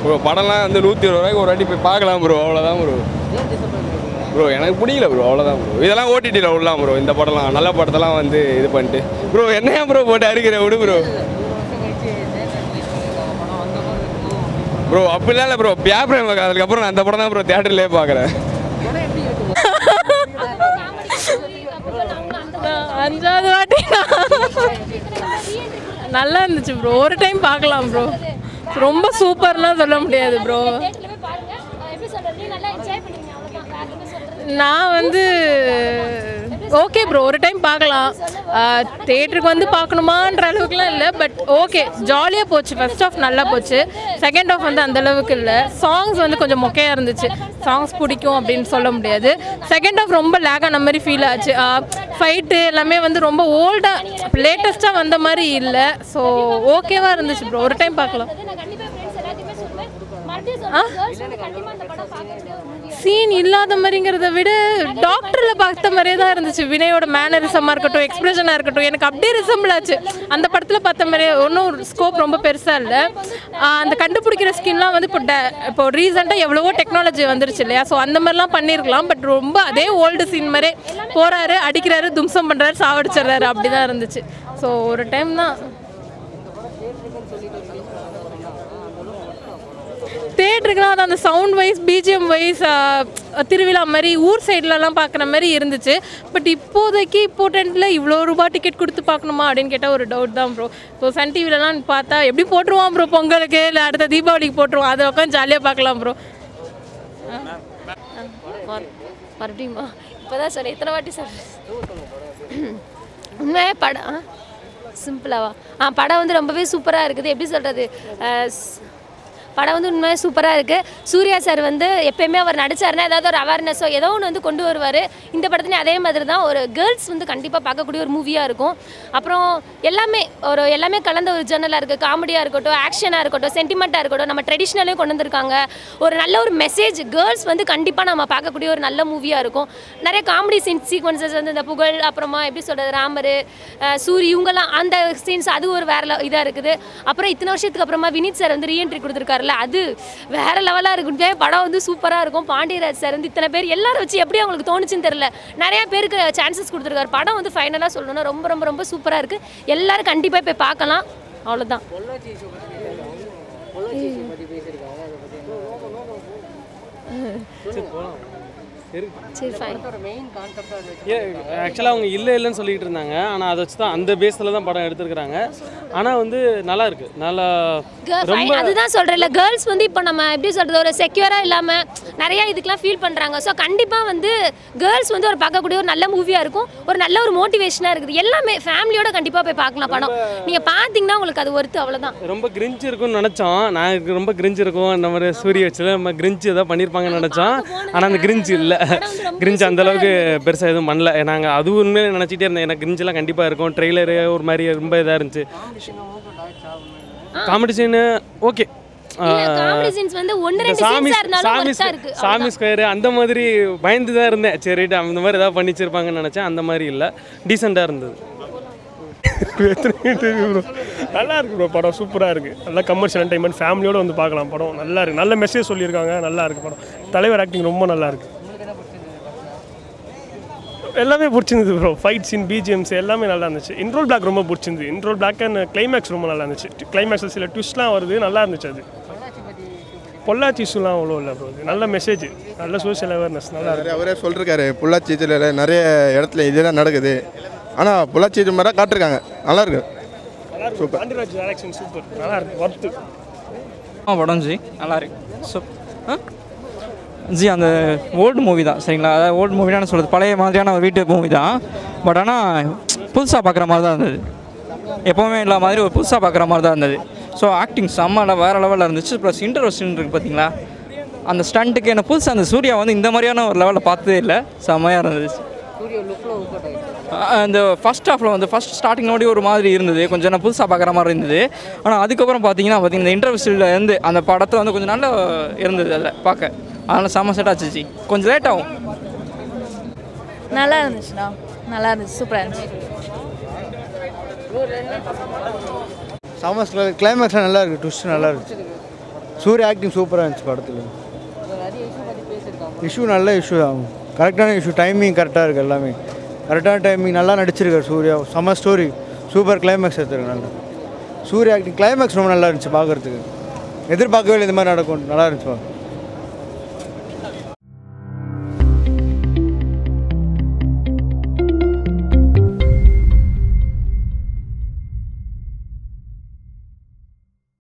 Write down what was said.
Bro படம்லாம் வந்து நூற்றி இருபது ரூபாய்க்கு ஒரு வாட்டி போய் பார்க்கலாம் ப்ரோ அவ்வளோதான் ப்ரோ ப்ரோ எனக்கு பிடிக்கல ப்ரோ அவ்வளோதான் ப்ரோ இதெல்லாம் ஓடிடியில் விடலாம் ப்ரோ இந்த படம்லாம் நல்ல படத்தெல்லாம் வந்து இது பண்ணிட்டு ப்ரோ என்னையா ப்ரோ போட்டு அறுக்கிற விடு ப்ரோ ப்ரோ அப்படிலாம் இல்லை ப்ரோ பியாப்ரேம் அதுக்கப்புறம் நான் அந்த படம் தான் ப்ரோ தேட்டர்லேயே பார்க்குறேன் அஞ்சாவது வாட்டி நல்லா இருந்துச்சு ப்ரோ ஒரு டைம் பார்க்கலாம் ப்ரோ ரொம்ப சூப்பர்லாம் சொல்ல முடியாது ப்ரோ நான் வந்து ஓகே ப்ரோ ஒரு டைம் பார்க்கலாம் தேட்டருக்கு வந்து பார்க்கணுமான்ற அளவுக்குலாம் இல்லை பட் ஓகே ஜாலியாக போச்சு ஃபர்ஸ்ட் ஆஃப் நல்லா போச்சு செகண்ட் ஆஃப் வந்து அந்த அளவுக்கு இல்லை சாங்ஸ் வந்து கொஞ்சம் மொக்கையாக இருந்துச்சு சாங்ஸ் பிடிக்கும் அப்படின்னு சொல்ல முடியாது செகண்ட் ஆஃப் ரொம்ப லேக் ஆன மாதிரி ஃபீல் ஆச்சு ஃபைட்டு எல்லாமே வந்து ரொம்ப ஓல்டாக லேட்டஸ்ட்டாக வந்த மாதிரி இல்லை ஸோ ஓகேவாக இருந்துச்சு ப்ரோ ஒரு டைம் பார்க்கலாம் சீன் இல்லாத மாதிரிங்கிறத விட டாக்டரில் பார்த்த மாதிரியே தான் இருந்துச்சு வினயோட மேனரிசமாக இருக்கட்டும் எக்ஸ்பிரஷனாக இருக்கட்டும் எனக்கு அப்படியே ரிசம்பிள் ஆச்சு அந்த படத்தில் பார்த்த மாதிரியே ஒன்றும் ஸ்கோப் ரொம்ப பெருசாக இல்லை அந்த கண்டுபிடிக்கிற ஸ்கின்லாம் வந்து இப்போ ட- இப்போ ரீசெண்டாக எவ்வளவோ டெக்னாலஜி வந்துருச்சு இல்லையா ஸோ அந்த மாதிரிலாம் பண்ணியிருக்கலாம் பட் ரொம்ப அதே ஓல்டு சீன் மாதிரியே போகிறாரு அடிக்கிறாரு தும்சம் பண்ணுறாரு சாவடிச்சிடுறாரு அப்படி தான் இருந்துச்சு ஸோ ஒரு டைம் தான் தேட்டருக்குலாம் அது அந்த சவுண்ட் வைஸ் பிஜிஎம் வைஸ் திருவிழா மாதிரி ஊர் சைட்லலாம் பார்க்குற மாதிரி இருந்துச்சு பட் இப்போதைக்கு இம்பார்ட்டண்ட்டில் இவ்வளோ ரூபா டிக்கெட் கொடுத்து பார்க்கணுமா அப்படின்னு கேட்டால் ஒரு டவுட் தான் ப்ரோ ஸோ சன் டிவிலலாம் பார்த்தா எப்படி போட்டுருவான் ப்ரோ பொங்கலுக்கு இல்லை அடுத்த தீபாவளிக்கு போட்டுருவான் அதை உட்காந்து ஜாலியாக பார்க்கலாம் ப்ரோ மறுபடியுமா இப்போதான் சொன்னேன் இத்தனை வாட்டி சார் உண்மையாக படம் சிம்பிளாவா ஆ படம் வந்து ரொம்பவே சூப்பராக இருக்குது எப்படி சொல்கிறது படம் வந்து உண்மையாக சூப்பராக இருக்குது சூர்யா சார் வந்து எப்பயுமே அவர் நடிச்சாருன்னா ஏதாவது ஒரு அவேர்னஸோ ஏதோ ஒன்று வந்து கொண்டு வருவார் இந்த படத்துலையும் அதே மாதிரி தான் ஒரு கேர்ள்ஸ் வந்து கண்டிப்பாக பார்க்கக்கூடிய ஒரு மூவியாக இருக்கும் அப்புறம் எல்லாமே ஒரு எல்லாமே கலந்த ஒரு ஜேர்னலாக இருக்குது காமெடியாக இருக்கட்டும் ஆக்ஷனாக இருக்கட்டும் சென்டிமெண்ட்டாக இருக்கட்டும் நம்ம ட்ரெடிஷ்னலையும் கொண்டு வந்திருக்காங்க ஒரு நல்ல ஒரு மெசேஜ் கேர்ள்ஸ் வந்து கண்டிப்பாக நம்ம பார்க்கக்கூடிய ஒரு நல்ல மூவியாக இருக்கும் நிறைய காமெடி சீன் சீக்வன்சஸ் வந்து இந்த புகழ் அப்புறமா எப்படி சொல்கிறது ராமர் அஹ், சூரி இவங்கெல்லாம் அந்த சீன்ஸ் அது ஒரு வேற இதாக இருக்குது அப்புறம் இத்தனை வருஷத்துக்கு அப்புறமா வினித் சார் வந்து ரீஎன்ட்ரி கொடுத்துருக்காருல்ல அது வேற லெவலாக இருக்கும் உண்மையாவே படம் வந்து சூப்பராக இருக்கும் பாண்டியராஜ் சார் வந்து இத்தனை பேர் எல்லாரும் வச்சு எப்படி அவங்களுக்கு தோணுச்சுன்னு தெரியல நிறைய பேருக்கு சான்சஸ் கொடுத்துருக்காரு படம் வந்து ஃபைனலாக சொல்லணும்னா ரொம்ப ரொம்ப ரொம்ப சூப்பராக இருக்குது எல்லாரும் கண்டிப்பாக போய் பார்க்கலாம் அவ்வளோதான் சரி ஃபைன் ஆக்சுவலாக அவங்க இல்லை இல்லைன்னு சொல்லிட்டு இருந்தாங்க ஆனால் அதை வச்சு தான் அந்த பேஸில் தான் படம் எடுத்துருக்குறாங்க ஆனால் வந்து நல்லா இருக்கு நல்லா Girl- fine. அதுதான் சொல்கிறேன்ல கேர்ள்ஸ் வந்து இப்போ நம்ம எப்படி சொல்கிறது ஒரு செக்யூராக இல்லாமல் நிறைய இதுக்கெலாம் ஃபீல் பண்ணுறாங்க ஸோ கண்டிப்பாக வந்து கேர்ள்ஸ் வந்து ஒரு பார்க்கக்கூடிய ஒரு நல்ல மூவியாக இருக்கும் ஒரு நல்ல ஒரு மோட்டிவேஷனாக இருக்குது எல்லாமே ஃபேமிலியோட கண்டிப்பாக போய் பார்க்கலாம் படம் நீங்கள் பார்த்தீங்கன்னா உங்களுக்கு அது ஒர்த்து அவ்வளோதான் ரொம்ப கிரிஞ்சு இருக்கும்னு நினச்சோம் நான் ரொம்ப கிரிஞ்சு இருக்கும் இந்த மாதிரி சூரிய வச்சுல நம்ம கிரிஞ்சு ஏதாவது பண்ணியிருப்பாங்கன்னு நினச்சோம் ஆனால் அந்த கிரிஞ்சு இல்லை கிரிஞ்சு அந்த அளவுக்கு பெருசாக எதுவும் பண்ணல நாங்கள் அது உண்மையிலே நினச்சிட்டே இருந்தேன் எனக்கு கிரிஞ்செலாம் கண்டிப்பாக இருக்கும் ட்ரெய்லரு ஒரு மாதிரி ரொம்ப இதாக இருந்துச்சு comedy scene okay comedy scenes வந்து ஒன்று ரெண்டு சாமி சீன்ஸாக இருந்தாலும் சாமி ஒர்த்தாக இருக்குது சாமி ஸ்கொயர் அந்த மாதிரி பயந்து தான் இருந்தேன் சரி ரைட் அந்த மாதிரி ஏதாவது பண்ணி வச்சிருப்பாங்கன்னு நினச்சேன் அந்த மாதிரி இல்லை டீசெண்டாக இருந்தது நல்லா இருக்கு ப்ரோ படம் சூப்பராக இருக்குது நல்லா கமர்ஷியல் என்டைன்மெண்ட் ஃபேமிலியோட வந்து பார்க்கலாம் படம் நல்லா இருக்கு நல்ல மெசேஜ் சொல்லியிருக்காங்க நல்லா இருக்கு படம் தலைவர் ஆக்டிங் ரொம்ப நல்லா இருக்கு எல்லாமே பிடிச்சிருந்தது ப்ரோ ஃபைட் சீன் பிஜிஎம்ஸ் எல்லாமே நல்லா இருந்துச்சு இன்ட்ரோல் பிளாக் ரொம்ப பிடிச்சிருந்தது இன்ட்ரோல் பிளாக் அண்ட் கிளைமேக்ஸ் ரொம்ப நல்லா இருந்துச்சு கிளைமேக்ஸில் சில ட்விஸ்ட்லாம் வருது நல்லா இருந்துச்சு அது பொள்ளாச்சி இஷ்யூலாம் அவ்வளோ இல்லை ப்ரோ இது நல்ல மெசேஜ் நல்ல சோஷியல் அவேர்னஸ் நல்லா இருக்கு அவரே சொல்லிருக்காரு பொள்ளாச்சி இதில் நிறைய இடத்துல இதெல்லாம் நடக்குது ஆனால் பொள்ளாச்சி இது மாதிரி காட்டிருக்காங்க நல்லா இருக்கு நல்லா இருக்கு பாண்டியராஜ் டேரக்ஷன் சூப்பர் நல்லா இருக்கு ஒர்த்து படம் ஜி நல்லா இருக்கு ஸோ ஜி அந்த ஓல்டு மூவி தான் சரிங்களா அதாவது ஓல்டு மூவினா என்ன சொல்கிறது பழைய மாதிரியான ஒரு வீட்டு மூவி தான் பட் ஆனால் புதுசாக பார்க்குற மாதிரி தான் இருந்தது எப்போவுமே இல்லாத மாதிரி ஒரு புதுசாக பார்க்குற மாதிரி தான் இருந்தது ஸோ ஆக்டிங் செம்ம வேறு லெவலில் இருந்துச்சு ப்ளஸ் இன்டர்வல் சீன் இருக்குது பார்த்தீங்களா அந்த ஸ்டண்ட்டுக்கு என்ன புதுசாக அந்த சூர்யா வந்து இந்த மாதிரியான ஒரு லெவலில் பார்த்ததே இல்லை செம்மையாக இருந்துச்சு அஹ் அந்த ஃபஸ்ட் ஹாஃபில் வந்து ஃபஸ்ட் ஸ்டார்டிங் நோடி ஒரு மாதிரி இருந்தது கொஞ்சம் நான் புதுசாக பார்க்குற மாதிரி இருந்தது ஆனால் அதுக்கப்புறம் பார்த்தீங்கன்னா பார்த்தீங்கன்னா இந்த இன்டர்வியூஸில் இருந்து அந்த படத்தில் வந்து கொஞ்சம் நல்லா இருந்தது அதில் பார்க்க அதனால் செம்ம செட் ஆச்சு ஜி. கொஞ்சம் லேட் ஆகும் நல்லா இருந்துச்சுண்ணா நல்லா இருந்துச்சு சூப்பராக இருந்துச்சு சாமஸ் கிளைமேக்ஸ்லாம் நல்லா இருக்குது ட்விஸ்ட் நல்லா இருக்கு சூர்யா ஆக்டிங் சூப்பராக இருந்துச்சு படத்தில் இஷ்யூ நல்ல இஷ்யூ தான் கரெக்டான இஷ்யூ டைமிங் கரெக்டாக இருக்குது எல்லாமே கரெக்டான டைமிங் நல்லா நடிச்சிருக்காரு சூர்யா செம்ம ஸ்டோரி சூப்பர் கிளைமேக்ஸ் எடுத்துருக்கு நல்லா சூர்யா ஆக்டிங் கிளைமேக்ஸ் ரொம்ப நல்லா இருந்துச்சு பார்க்குறதுக்கு எதிர்பார்க்கவே இல்லை இந்த மாதிரி நடக்கும் நல்லா இருந்துச்சு